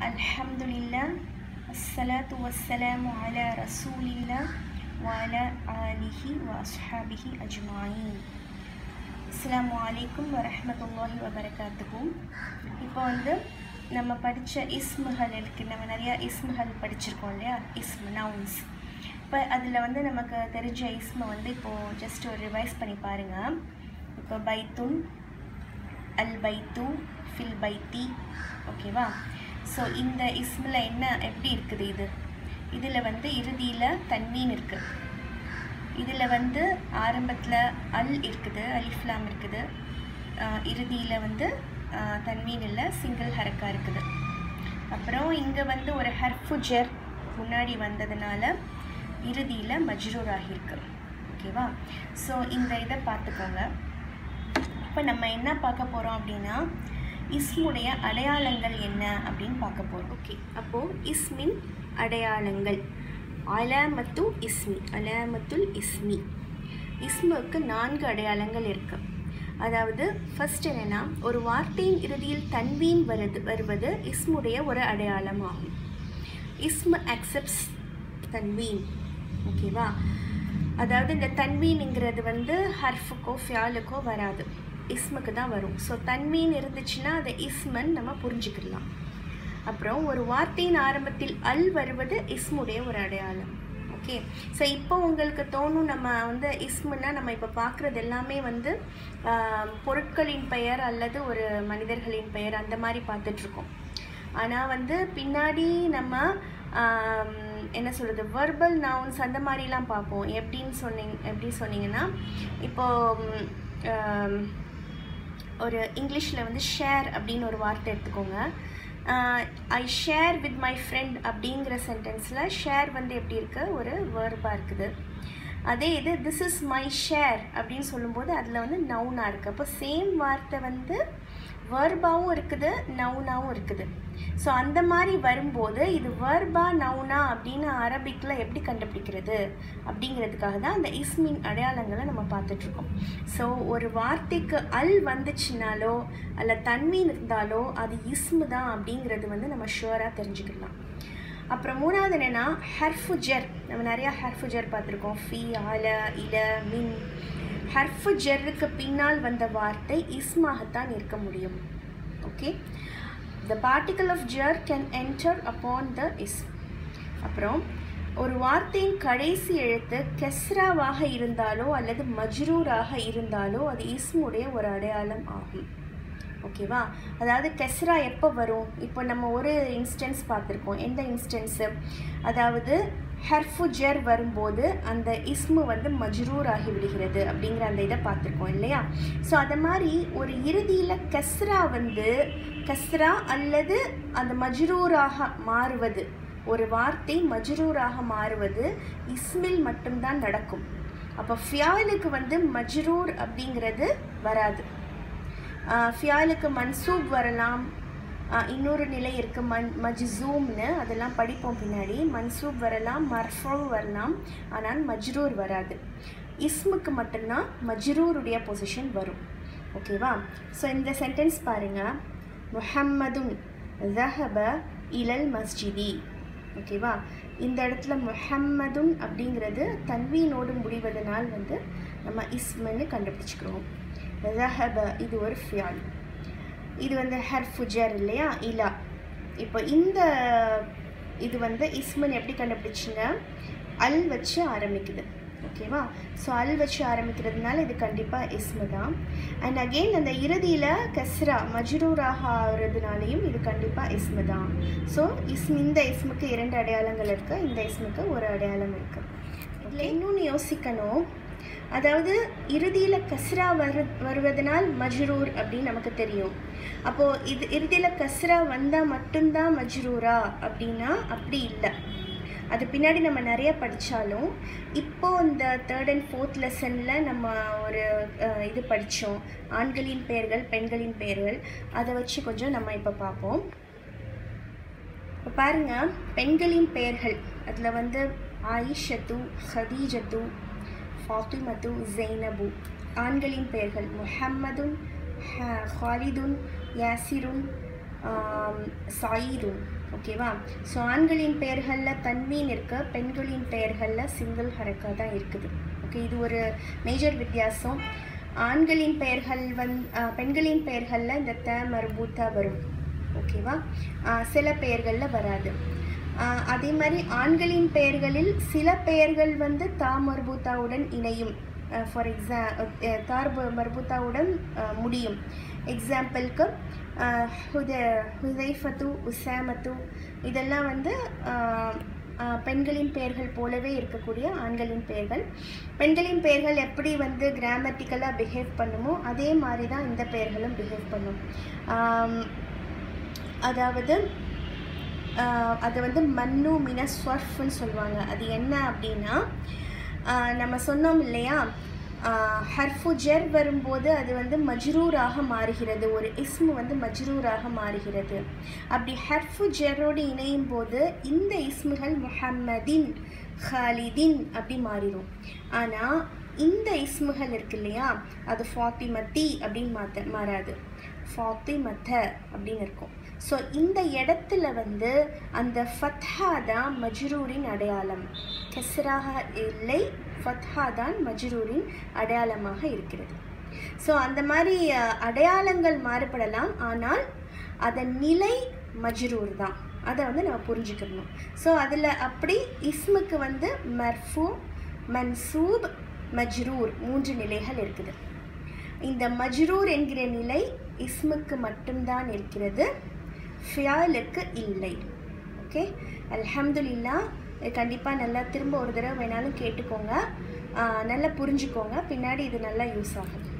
الحمد لله الصلاة والسلام على رسول الله وعلى آله وأصحابه أجمعين அஸ்ஸலாமு அலைக்கும் வரஹ்மத்துல்லாஹி வபரகாத்துக்கும் இப்போ வந்து நம்ம படித்த இஸ்முகள் இருக்குது நம்ம நிறையா இஸ்முகள் படிச்சிருக்கோம் இல்லையா இஸ்மு நவுன்ஸ் இப்போ அதில் வந்து நமக்கு தெரிஞ்ச இஸ்மை வந்து இப்போது ஜஸ்ட் ஒரு ரிவைஸ் பண்ணி பாருங்கள் இப்போ பைத்துன் அல் பைத்து ஃபில் பைத்தி ஓகேவா ஸோ இந்த இஸ்மில் என்ன எப்படி இருக்குது இது இதில் வந்து இறுதியில் தன்மீன் இருக்குது இதில் வந்து ஆரம்பத்தில் அல் இருக்குது அலிஃப்லாம் இருக்குது இறுதியில் வந்து தன்மீன் இல்லை சிங்கிள் ஹரக்கா இருக்குது அப்புறம் இங்கே வந்து ஒரு ஹர்ஃபுஜர் முன்னாடி வந்ததுனால இறுதியில் மஜ்ரூர் ஆகியிருக்கு ஓகேவா ஸோ இந்த இதை பார்த்துக்கோங்க இப்போ நம்ம என்ன பார்க்க போகிறோம் அப்படின்னா இஸ்முடைய அடையாளங்கள் என்ன அப்படின்னு பார்க்க போகிறோம் ஓகே அப்போது இஸ்மின் அடையாளங்கள் அலாமத்து இஸ்மி அலாமத்துல் இஸ்மி இஸ்முக்கு நான்கு அடையாளங்கள் இருக்குது அதாவது ஃபர்ஸ்ட் என்னென்னா ஒரு வார்த்தையின் இறுதியில் தன்வீன் வருது வருவது இஸ்முடைய ஒரு அடையாளம் ஆகும் இஸ்மு அக்செப்ட்ஸ் தன்வீன் ஓகேவா அதாவது இந்த தன்வீனுங்கிறது வந்து ஹர்ஃபுக்கோ ஃபியாலுக்கோ வராது இஸ்முக்கு தான் வரும் ஸோ தன்வீன் இருந்துச்சுன்னா அதை இஸ்மன் நம்ம புரிஞ்சுக்கலாம் அப்புறம் ஒரு வார்த்தையின் ஆரம்பத்தில் அல் வருவது இஸ்முடைய ஒரு அடையாளம் ஓகே ஸோ இப்போ உங்களுக்கு தோணும் நம்ம வந்து இஸ்முன்னா நம்ம இப்போ பார்க்குறது எல்லாமே வந்து பொருட்களின் பெயர் அல்லது ஒரு மனிதர்களின் பெயர் அந்த மாதிரி பார்த்துட்ருக்கோம் ஆனால் வந்து பின்னாடி நம்ம என்ன சொல்கிறது வர்பல் நவுன்ஸ் அந்த மாதிரிலாம் பார்ப்போம் எப்படின்னு சொன்னீங்க எப்படி சொன்னீங்கன்னா இப்போது ஒரு இங்கிலீஷில் வந்து ஷேர் அப்படின்னு ஒரு வார்த்தை எடுத்துக்கோங்க I share with my friend அப்படிங்கிற சென்டென்ஸில் ஷேர் வந்து எப்படி இருக்குது ஒரு வேர்பாக இருக்குது அதே இது திஸ் இஸ் மை ஷேர் அப்படின்னு சொல்லும்போது அதில் வந்து நவுனாக இருக்குது அப்போ சேம் வார்த்தை வந்து வேர்பாவும் இருக்குது நவுனாவும் இருக்குது ஸோ அந்த மாதிரி வரும்போது இது வேர்பா நவுனா அப்படின்னு அரபிக்கில் எப்படி கண்டுபிடிக்கிறது அப்படிங்கிறதுக்காக தான் அந்த இஸ்மின் அடையாளங்களை நம்ம பார்த்துட்ருக்கோம் ஸோ ஒரு வார்த்தைக்கு அல் வந்துச்சுனாலோ அல்ல தன்மீன் இருந்தாலோ அது இஸ்மு தான் அப்படிங்கிறது வந்து நம்ம ஷுவராக தெரிஞ்சுக்கலாம் அப்புறம் மூணாவது என்னென்னா ஹர்ஃபுஜர் நம்ம நிறையா ஹர்ஃபுஜர் பார்த்துருக்கோம் ஃபி ஆல இல மின் ஹர்ஃபுஜருக்கு பின்னால் வந்த வார்த்தை இஸ்மாகத்தான் இருக்க முடியும் okay the particle of jar can enter upon the is அப்புறம் ஒரு வார்த்தையின் கடைசி எழுத்து கெஸ்ராவாக இருந்தாலோ அல்லது மஜ்ரூராக இருந்தாலோ அது இஸ்முடைய ஒரு அடையாளம் ஆகும் ஓகேவா அதாவது கெஸ்ரா எப்போ வரும் இப்போ நம்ம ஒரு இன்ஸ்டன்ஸ் பார்த்துருக்கோம் எந்த இன்ஸ்டன்ஸு அதாவது ஹர்ஃபுஜர் வரும்போது அந்த இஸ்மு வந்து மஜ்ரூர் ஆகி விடுகிறது அப்படிங்கிற அந்த இதை பார்த்துருக்கோம் இல்லையா ஸோ அதை மாதிரி ஒரு இறுதியில் கஸ்ரா வந்து கஸ்ரா அல்லது அந்த மஜ்ரூராக மாறுவது ஒரு வார்த்தை மஜ்ரூராக மாறுவது இஸ்மில் மட்டும்தான் நடக்கும் அப்போ ஃபியாலுக்கு வந்து மஜ்ரூர் அப்படிங்கிறது வராது ஃபியாலுக்கு மன்சூப் வரலாம் இன்னொரு நிலை இருக்குது மன் மஜ்சூம்னு அதெல்லாம் படிப்போம் பின்னாடி மன்சூப் வரலாம் மர்ஃபோ வரலாம் ஆனால் மஜ்ரூர் வராது இஸ்முக்கு மட்டும்தான் மஜ்ரூருடைய பொசிஷன் வரும் ஓகேவா ஸோ இந்த சென்டென்ஸ் பாருங்கள் முஹம்மதுன் ஜஹப இலல் மஸ்ஜிதி ஓகேவா இந்த இடத்துல முஹம்மதுன் அப்படிங்கிறது தன்வீனோடு முடிவதனால் வந்து நம்ம இஸ்முன்னு கண்டுபிடிச்சிக்கிறோம் ரஹப இது ஒரு ஃபியால் இது வந்து ஹர்ஃபுஜர் இல்லையா இலா இப்போ இந்த இது வந்து இஸ்மன் எப்படி கண்டுபிடிச்சிங்க அல் வச்சு ஆரம்பிக்குது ஓகேவா ஸோ அல் வச்சு ஆரம்பிக்கிறதுனால இது கண்டிப்பாக இஸ்மு தான் அண்ட் அகெயின் அந்த இறுதியில் கஸ்ரா மஜ்ரூராக ஆகிறதுனாலையும் இது கண்டிப்பாக இஸ்மு தான் ஸோ இஸ்ம் இந்த இஸ்முக்கு இரண்டு அடையாளங்கள் இருக்குது இந்த இஸ்முக்கு ஒரு அடையாளம் இருக்குது இதில் இன்னொன்று யோசிக்கணும் அதாவது இறுதியில் கஸ்ரா வரு வருவதனால் மஜ்ரூர் அப்படின்னு நமக்கு தெரியும் அப்போது இது இறுதியில் கஸ்ரா வந்தால் மட்டும்தான் மஜ்ரூரா அப்படின்னா அப்படி இல்லை அது பின்னாடி நம்ம நிறைய படித்தாலும் இப்போது இந்த தேர்ட் அண்ட் ஃபோர்த் லெசனில் நம்ம ஒரு இது படித்தோம் ஆண்களின் பெயர்கள் பெண்களின் பெயர்கள் அதை வச்சு கொஞ்சம் நம்ம இப்போ பார்ப்போம் இப்போ பாருங்கள் பெண்களின் பெயர்கள் அதில் வந்து ஆயிஷத்து ஹதீஜத்து ஃபாத்திமத்து ஜெய்னபு ஆண்களின் பெயர்கள் முஹம்மதுன் ஹாலிதுன் யாசிருன் சாயிரும் ஓகேவா ஸோ ஆண்களின் பெயர்களில் தன்மீன் இருக்கு பெண்களின் பெயர்களில் சிங்கிள் ஹரக்கா தான் இருக்குது ஓகே இது ஒரு மேஜர் வித்தியாசம் ஆண்களின் பெயர்கள் வந் ஆஹ் பெண்களின் பெயர்களில் இந்த த மர்பூத்தா வரும் ஓகேவா ஆஹ் சில பெயர்களில் வராது ஆஹ் அதே மாதிரி ஆண்களின் பெயர்களில் சில பெயர்கள் வந்து தா மர்பூத்தாவுடன் இணையும் ஃபார் எக்ஸா தார் ப- மர்பூத்தாவுடன் ஆஹ் முடியும் எக்ஸாம்பிளுக்கு ஹுத ஹுதைஃபத்து உசாமத்து இதெல்லாம் வந்து ஆஹ் ஆஹ் பெண்களின் பெயர்கள் போலவே இருக்கக்கூடிய ஆண்களின் பெயர்கள் பெண்களின் பெயர்கள் எப்படி வந்து கிராமட்டிக்கலாக பிஹேவ் பண்ணுமோ அதே மாதிரி தான் இந்த பெயர்களும் பிஹேவ் பண்ணும் ஆம், அதாவது ஆஹ் அது வந்து மன்னு மின ஸ்வர்ஃப்னு சொல்லுவாங்க அது என்ன அப்படின்னா ஆஹ் நம்ம சொன்னோம் இல்லையா ஆஹ் ஹர்ஃபு ஜர் வரும்போது அது வந்து மஜ்ரூராக மாறுகிறது ஒரு இஸ்மு வந்து மஜ்ரூராக மாறுகிறது அப்படி ஹர்ஃபு ஜரோடு இணையும் போது இந்த இஸ்முகள் முஹம்மதின் ஹாலிதின் அப்படி மாறிடும் ஆனால் இந்த இஸ்முகள் இருக்கு இல்லையா அது ஃபாத்திமத்தி அப்படின்னு மாற்ற மாறாது ஃபாத்திமத்த அப்படின்னு இருக்கும் ஸோ இந்த இடத்துல வந்து அந்த ஃபத்ஹா தான் மஜ்ரூரின் அடையாளம் கெஸ்ராக இல்லை ஃபத்ஹா தான் மஜ்ரூரின் அடையாளமாக இருக்கிறது ஸோ அந்த மாதிரி அஹ், அடையாளங்கள் மாறுபடலாம் ஆனால் அதன் நிலை மஜ்ரூர் தான் அதை வந்து நம்ம புரிஞ்சுக்கணும் ஸோ அதில் அப்படி இஸ்முக்கு வந்து மர்ஃபு மன்சூப் மஜ்ரூர் மூன்று நிலைகள் இருக்குது இந்த மஜ்ரூர் என்கிற நிலை இஸ்முக்கு மட்டும்தான் இருக்கிறது ஃபியாலுக்கு இல்லை ஓகே அல்ஹம்துலில்லா கண்டிப்பாக நல்லா திரும்ப ஒரு தடவை வேணாலும் கேட்டுக்கோங்க ஆஹ் நல்லா புரிஞ்சுக்கோங்க பின்னாடி இது நல்லா யூஸ் ஆகும்